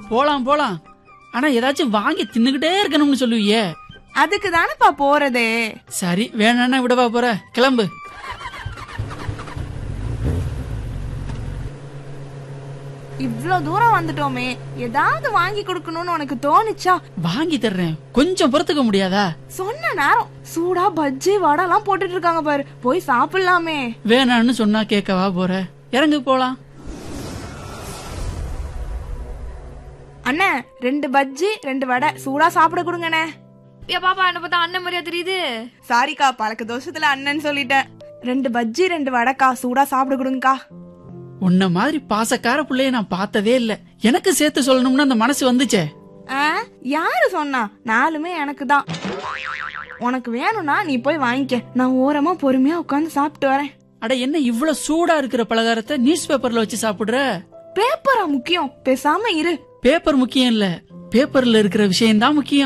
போலாம் போலாம் ஆனா ஏதாச்சும் வாங்கி தின்னுகிட்டே இருக்கணும்னு சொல்லுவியே அதுக்கு தானப்பா போறதே சரி வேணான்னா விடவா போற கிளம்பு இவ்ளோ தூரம் வந்துட்டோமே ஏதாவது வாங்கி கொடுக்கணும்னு உனக்கு தோணுச்சா வாங்கி தர்றேன் கொஞ்சம் பொறுத்துக்க முடியாதா சொன்ன நேரம் சூடா பஜ்ஜி வடைலாம் போட்டுட்டு இருக்காங்க பாரு போய் சாப்பிடலாமே வேணான்னு சொன்னா கேட்கவா போற இறங்கு போலாம் அண்ணே ரெண்டு பஜ்ஜி ரெண்டு வடை சூடா சாப்பிட கொடுங்கண்ணே ஏ பாப்பா என்ன பார்த்தா அண்ணன் மாதிரியா தெரியுது சாரிக்கா பழக்க தோஷத்துல அண்ணன் சொல்லிட்டேன் ரெண்டு பஜ்ஜி ரெண்டு வடைக்கா சூடா சாப்பிட கொடுங்கக்கா உன்ன மாதிரி பாசக்கார புள்ளைய நான் பார்த்ததே இல்ல எனக்கு சேர்த்து சொல்லணும்னு அந்த மனசு வந்துச்சே ஆ, யாரு சொன்னா நாலுமே எனக்கு தான் உனக்கு வேணும்னா நீ போய் வாங்கிக்க நான் ஓரமா பொறுமையா உட்காந்து சாப்பிட்டு வரேன் அட என்ன இவ்வளவு சூடா இருக்கிற பலகாரத்தை நியூஸ் பேப்பர்ல வச்சு சாப்பிடுற பேப்பரா முக்கியம் பேசாம இரு பேப்பர் முக்கியம் இல்ல பேப்பர்ல இருக்கிற விஷயம் தான் முக்கியம்